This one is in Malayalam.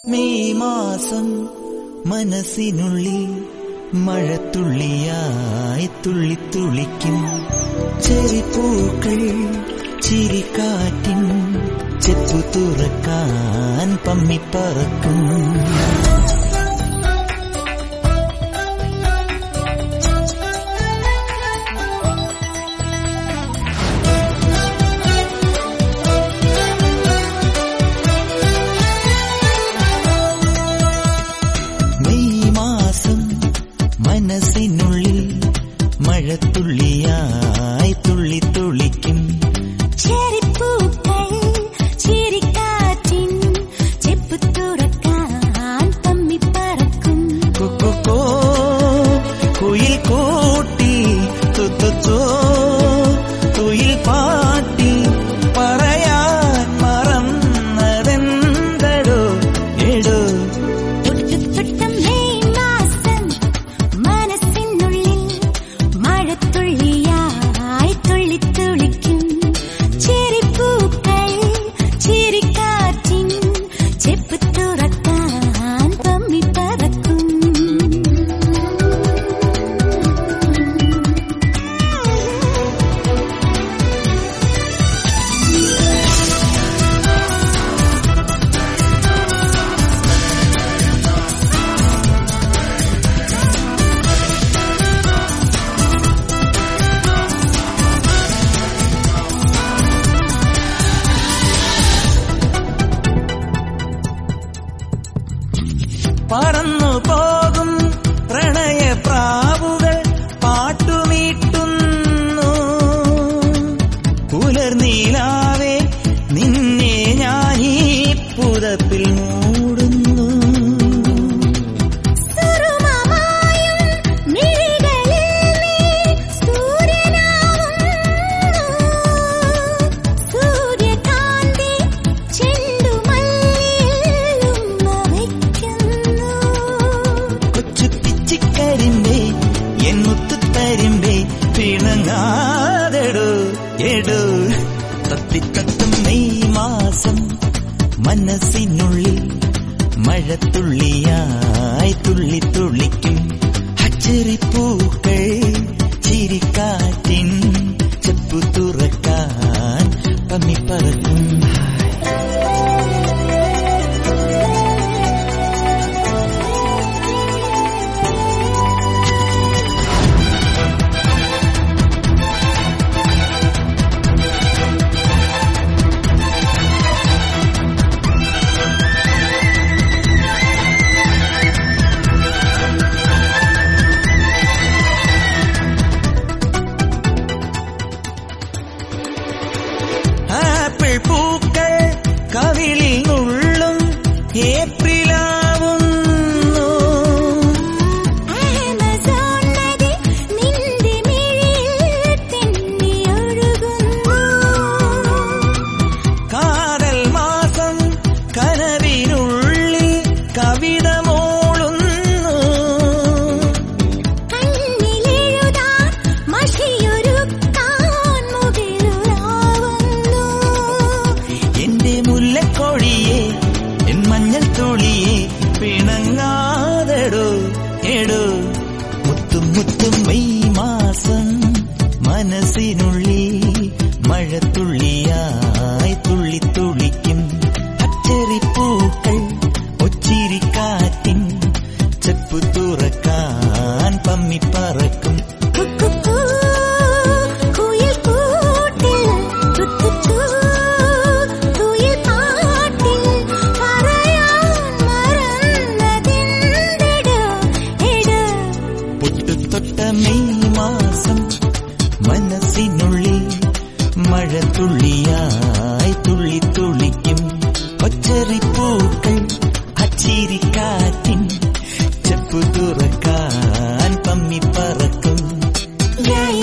മെയ് മാസം മനസ്സിനുള്ളിൽ മഴത്തുള്ളിയായി തുള്ളിത്തുള്ളിക്കും ചെറിപ്പൂക്കൾ ചിരിക്കാറ്റിൻ ചെപ്പു തുറക്കാൻ പമ്മിപ്പറക്കും മെയ് മാസം മനസ്സിനുള്ളിൽ മഴത്തുള്ളിയായി തുള്ളിത്തുള്ളിക്കും ചെറിപ്പൂക്കൾ ചിരിക്കാറ്റിൻ ചെപ്പ് തുറക്കാൻ പമ്മിപ്പറക്കും കൊക്കൊക്കോ കുയിൽ കൂട്ടി തുത്തുത്തോ കുയിൽ പാട്ടി പറയാൻ മറന്നതെന്തടോ എടോ തൊട്ടുതൊട്ടം മെയ് മാസം മനസ്സിനുള്ളിൽ മഴത്തുള്ളിയായി തുള്ളിത്തുള്ളിക്കും ചെറിപ്പൂക്കൾ ചിരിക്കാറ്റിൻ ചെപ്പ് തുറക്കാൻ പമ്മിപ്പറക്കും പറന്നു പോകും പ്രണയ പ്രാവുകൾ പാട്ടുമീട്ടുന്നു പുലർനീലാവേ നിന്നെ ഞാൻ ഈ പുതപ്പിൽ മൂടുന്നു സുറുമമായും മിഴികളിൽ നീ സൂര്യനാവുന്നു. സൂര്യകാന്തി ചെണ്ടുമല്ലിയിൽ ഉമ്മ വയ്ക്കുന്നു. കൊച്ചു പിച്ചിക്കരിമ്പേ എൻ മുത്തുത്തരിമ്പേ പിണങ്ങാതെടു എടു തത്തിത്തത്തും മെയ് മാസം മനസ്സിനുള്ളിൽ മഴത്തുള്ളിയായി തുള്ളിത്തുള്ളിക്കും അച്ചെറിപ്പൂക്കൾ ചിരിക്കാറ്റിൻ ചെപ്പു തുറക്കാൻ പമ്മിപ്പറക്കും ആപ്പിൾ പൂക്കൾ കവിളിൽ നുള്ളും ഏപ്രിലാവുന്നു ആമസോൺ നദി നിന്റെ മിഴിയിൽ തെന്നിയൊഴുകുന്നു. കാതൽ മാസം കനവിനുള്ളിൽ കവിത മോളുന്നു കണ്ണിലെഴുതാൻ മഷിയൊരുക്കാൻ മുകിലുലാവുന്നു. എന്റെ മുല്ലക്കൊടിയെ എൻ മഞ്ഞൾ തുളിയെ പിണങ്ങാതെടോ എടോ മുത്തും മുത്തും മെയ് മാസം മനസ്സിനുള്ളിൽ മഴത്തുള്ളിയായി തുള്ളിത്തുള്ളിക്കും അച്ചറിപ്പൂക്കൾ ഒച്ചിരിക്കാറ്റിൻ ചെപ്പു തുറക്കാൻ പമ്മിപ്പറക്കും കുക്കുക്കൂ, കുയിൽ കൂട്ടിൽ തുത്തുറ്റൂ, കുയിൽ പാട്ടിൽ പറയാൻ മറന്നതെന്തെടോ, എടോ. പൊട്ടുതൊട്ട മെയ് മാസം മനസ്സിനുള്ളിൽ മഴത്തുള്ളിയായി തുള്ളിത്തുള്ളിക്കും ഒച്ചറിപ്പൂക്കൾ അച്ചിരിക്കാറ്റിൻ ചെപ്പു തുറക്കാൻ പമ്മിപ്പറക്കും യാ